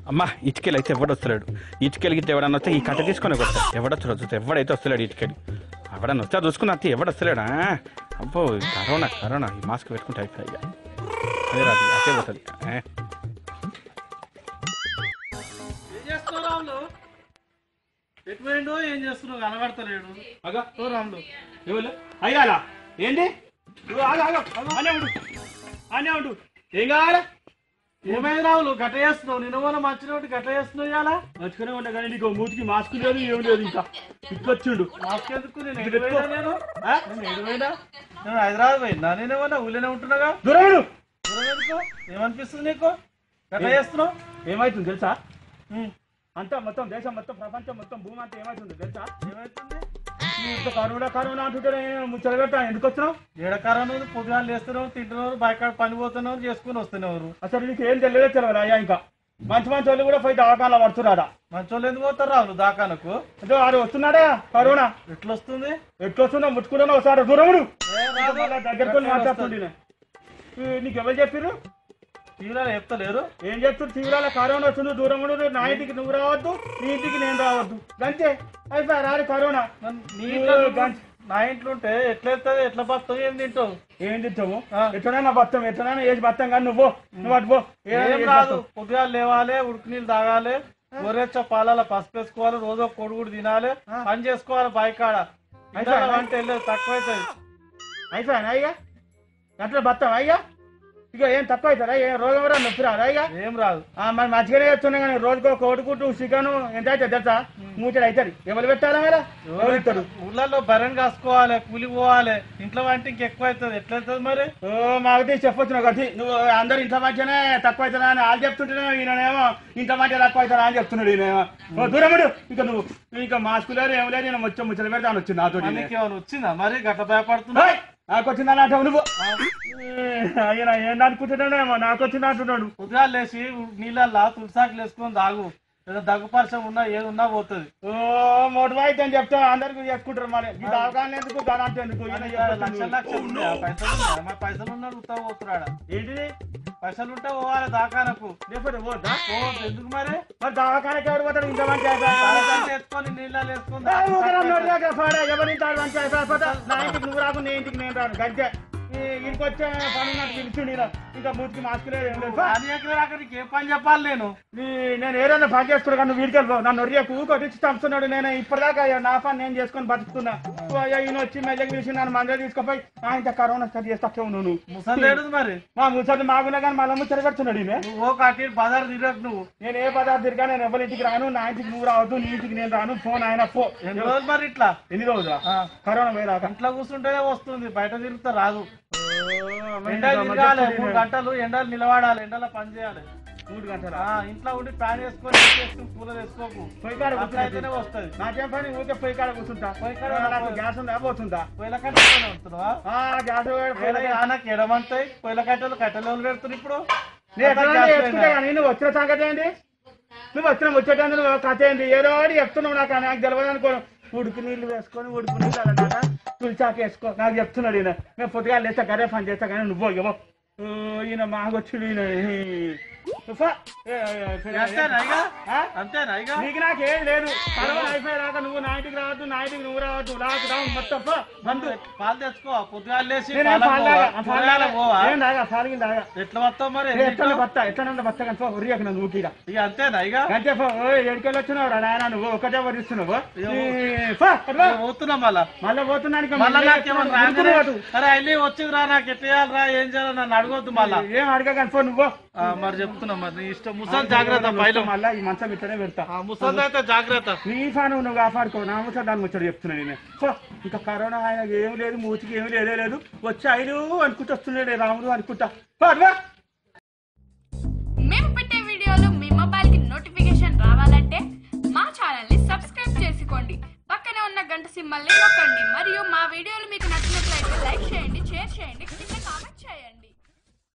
అమ్మా ఇటుకెళ్ళి అయితే ఎవడు వస్తలేడు ఇటుకెళ్ళి గిట్ట ఎవడన్నా వస్తే ఈ కట్ట తీసుకొని వస్తాడు ఎవడొస్తాడు చూస్తే ఎవడైతే వస్తలేడు ఇటుకెళ్ళి ఎవడన్నా వస్తే చూసుకుని అత్తే ఎవడు వస్తలేడా అబ్బో ఈ కరోనా కరోనా ఈ మాస్క్ పెట్టుకుంటే అయిపోయి ఇక. అదే రాదు అదే పోతుంది ఏ. ఏం చేస్తున్నావు రాములు ఎటు పోయిండు ఏం చేస్తున్నావు కనబడతలేడు అగా ఓ రాములు ఎవరు అయ్యాలా ఏంటి ఇగో ఆగు, ఆగు, ఆగు. అనే ఉండు అనే ఉండు ఏం కావాలి ఏమైంది రావులు గట్ట చేస్తున్నావు నిన్న మొన్న మంచిగా ఉండి గట్ట చేస్తున్నావు ఇవాళ మంచిగానే ఉన్నా కానీ నీకు మూతికి మాస్క్ లేదు ఏం లేదు ఇంకా ఇట్లొచ్చిండు మాస్క్ ఎందుకు నేను ఎటు పోయినా నేను ఆ? నేను ఎటు పోయినా నేను హైదరాబాద్ పోయినా నేనేమన్నా ఊళ్ళోనే ఉంటున్నాగా దూరం దూరం ఎందుకు ఏమనిపిస్తుంది నీకు గట్ట చేస్తున్నావు ఏమైతుంది తెలుసా ఉమ్. అంతా మొత్తం దేశం మొత్తం ప్రపంచం మొత్తం భూమి అంతా ఏమైతుంది తెలుసా ఏమైతుంది ఇంత కరోనా కరోనా అంటుంటే ముచ్చట పెట్టా ఎందుకు వచ్చినావు ఏడ కరోనా ఉంది పొద్దుగా లేస్తున్నావు తింటున్నారు బయట పని పోతున్నావు చేసుకుని వస్తున్నారు అసలు నీకు ఏం తెలియదో తెలియదు అయ్యా ఇంకా మంచి మంచి వాళ్ళు కూడా పోయి దవాఖాన పడుతున్నారా మంచి వాళ్ళు ఎందుకు పోతారు రావులు దాకానకు అంటే వాడు వస్తున్నాడా కరోనా ఎట్లా వస్తుంది ఎట్లా వస్తుందో ముట్టుకున్నా ఒకసారి దూరముడు దగ్గరకు మాట్లాడుతుండే నీకు ఎవరు చెప్పారు తీవ్రాలు చెప్తలేరు ఏం చెప్తారు తీవ్రాల కరోనా వస్తుంది దూరం ఉండు నా ఇంటికి నువ్వు రావద్దు నీ ఇంటికి నేను రావద్దు గంతే అయిపోయా రాడు కరోనా నా ఇంట్లో ఉంటే ఎట్లా వెళ్తుంది ఎట్లా బతావు ఏం తింటావు ఏం తింటావు ఎట్లనైనా బతాం ఎట్లనైనా ఏది బతాం కానీ నువ్వు నువ్వు అటు పో ఏం రాదు పొద్దుగా లేవాలి ఉడుకు నీళ్ళు తాగాలి గొర్రెచ్చ పాలాల పసుపు వేసుకోవాలి రోజు ఒక కొడుగుడు తినాలి పని చేసుకోవాలి బయకాడ అంటే వెళ్ళేది తక్కువ అవుతుంది అయిపోయాను అయ్యా అట్లా బతాం అయ్యా ఇక ఏం తక్కువ అవుతారా ఏం రోగం రా నొప్పి రాదా ఇక ఏం రాదు మరి మంచిగానే చెప్తున్నా కానీ రోజుకో కోడిగుడ్డు చికెన్ ఎంత అయితే తెలుసా మూచడు అవుతుంది ఎవరు పెట్టాలా మరి ఎవరు ఇస్తారు ఊళ్ళలో బరం కాసుకోవాలి కూలి పోవాలి ఇంట్లో వంట ఇంకెక్కువ అవుతుంది ఎట్లా అవుతుంది మరి ఓ మాకు చెప్పొచ్చు ఒకటి నువ్వు అందరు ఇంట్లో మంచిగానే తక్కువ అవుతుందా అని వాళ్ళు చెప్తుంటేనే ఈయనేమో ఇంట్లో మంచిగా తక్కువ అవుతారా అని చెప్తున్నాడు ఈయనేమో ఓ దూరముడు ఇక నువ్వు ఇంకా మాస్కు లేరు ఏం లేదు నేను వచ్చి ముచ్చట పెడతాను వచ్చింది నాతో వచ్చిందా మరి గట్ట భయపడుతున్నా నాకు వచ్చిందని అంటావు నువ్వు ఆయన ఏం అనుకుంటున్నాడేమో నాకు వచ్చింది అంటున్నాడు ఉదయాలు లేచి నీళ్ళల్లా తులసాకులు వేసుకొని దాగు ఏదో దగ్గు పరిశ్రమ ఉన్నా ఏది ఉన్నా పోతుంది ఓ మోటివ్ అయితే అని చెప్తా అందరికి చేసుకుంటారు మరి ఈ దావకాన్ని ఎందుకు గణాంత ఎందుకు లక్షల లక్షలు ఉన్నాయా? పైసలు ఉన్నాయా? మరి పైసలు ఉన్నాడు ఉత్తా పోతున్నాడా ఏంటిది పైసలు ఉంటే పోవాలి దాకానకు లేకపోతే పోద్దా పోవద్దు ఎందుకు మరి మరి దావకానకి ఎవరు పోతాడు ఇంత మంచి వేసుకొని నీళ్ళలో వేసుకొని ఎవరి మంచి అయిపోతా నా ఇంటికి నువ్వు రాకు నీ ఇంటికి నేను రాను గంటే ఇంటికి వచ్చే పని నాకు పిలిచిండి ఇంకా మూతికి మాస్క్ లేదు ఏం లేదు నీకు ఏ పని చెప్పాలి నేను నేను ఏదైనా పని చేస్తున్నా కానీ నువ్వు వీడికి నన్ను ఒరియకు కొట్టించి చంపుతున్నాడు నేను ఇప్పటిదాకా అయ్యా నా పని నేను చేసుకొని బతుకుతున్నా ఓ అయ్యా ఈయన వచ్చి మెల్లకి పిలిచి నన్ను మందే తీసుకుపోయి ఆ ఇంత కరోనా స్టార్ట్ చేస్తా నువ్వు ముసలి మరి మా ముసలి మాగున్నా కానీ మళ్ళీ ముచ్చట పెడుతున్నాడు ఈయన ఓ కాటి బజార్ తిరగకు నువ్వు నేను ఏ బజార్ తిరిగా నేను ఎవరి ఇంటికి రాను నా ఇంటికి నువ్వు రావద్దు నీ ఇంటికి నేను రాను ఫోన్ ఆయన పో ఎన్ని రోజులు మరి ఇట్లా ఎన్ని రోజులు కరోనా పోయి ఇంట్లో కూర్చుంటేనే వస్తుంది బయట తిరుగుతా రాదు ఎండలు తిరగాలి మూడు గంటలు ఎండలు నిలబడాలి ఎండలో పని చేయాలి మూడు గంటలు ఇంట్లో ఉండి ప్యాన్ వేసుకొని వేసుకుని కూలర్ వేసుకోకు పొయ్యి కాడ అయితేనే వస్తుంది నాకేం పని ఊరికే పొయ్యి కాడ కూర్చుంటా పొయ్యి కాడ నాకు గ్యాస్ ఉందా పోతుందా పొయ్యిల కట్టెలు ఉంటున్నావా గ్యాస్ నాకు ఎడమంటాయి పొయ్యిల కట్టెలు కట్టెలు ఎవరు పెడుతున్నారు ఇప్పుడు నేను వచ్చిన సంగతి ఏంటి నువ్వు వచ్చిన ముచ్చటంది నువ్వు కథ ఏంటి ఏదో ఒకటి చెప్తున్నావు నాకు నాకు తెలియదు అనుకో ఉడికి నీళ్ళు వేసుకొని ఉడుకు నీళ్ళు అలా తులిచాక వేసుకో నాకు చెప్తున్నాడు ఈయన మేము పొద్దుగా లేస్తా గరే పని చేస్తా కానీ నువ్వు ఇవ్వ ఈయన మాకొచ్చుడు ఈయన ఉఫా. ఏ, ఏ, ఏ, ఆ? నీకు నాకేం లేదు కరోనా అయిపోయాక నువ్వు నా ఇంటికి రావద్దు నా ఇంటికి నువ్వు రావద్దు రాకు రావు మొత్తం పో. బంధు పాలు తెచ్చుకో పొద్దుగా లేచి నేనేం పాలు తాగా, ఆ పాలు తాగా. పోవా ఏం తాగా, పాలు గిన్నె తాగా. ఎట్లా వస్తావు మరి ఏ, ఎట్లా బత్త ఎట్లా బత్త కానీ పో ఉరియకు నన్ను ఊకిరా ఇక అంతేనా ఇక అంటే పో ఓ, ఏడికెళ్ళి వచ్చినావు రా నాయన నువ్వు ఒకటే వరిస్తున్నావు ఈ, పో, అట్లా. పోతున్నా మళ్ళా మళ్ళా పోతున్నానికి మళ్ళా నాకేమన్నా ఉరుకులు రాగానే, పోతు. అరే అల్లి వచ్చింది రా నాకు ఎట్లా చేయాలి రా ఏం చేయాలి నన్ను అడగొద్దు మళ్ళా ఏం అడగా కానీ పో నువ్వు ఆ, మరి చెప్తున్నా మరి నీ ఇష్టం ముసలి జాగ్రత్త పైలో మళ్ళా ఈ మంచం ఇట్లనే పెడతా ముసలి అయితే జాగ్రత్త నీ ఫాను నువ్వు కాపాడుకో నా ముసలి దాని ముచ్చట చెప్తున్నా నేను పో, ఇంకా కరోనా ఆయనకి ఏం లేదు మూతికి ఏం లేదే లేదు వచ్చి ఐదు అనుకుంటూ వస్తున్నాడే రాముడు అనుకుంటా పో, అట్లా. మేము పెట్టే వీడియోలు మీ మొబైల్కి నోటిఫికేషన్ రావాలంటే మా ఛానల్ని సబ్స్క్రైబ్ చేసుకోండి పక్కనే ఉన్న గంట సింబల్ని నొక్కండి మరియు మా వీడియోలు మీకు నచ్చినట్లయితే లైక్ చేయండి షేర్ చేయండి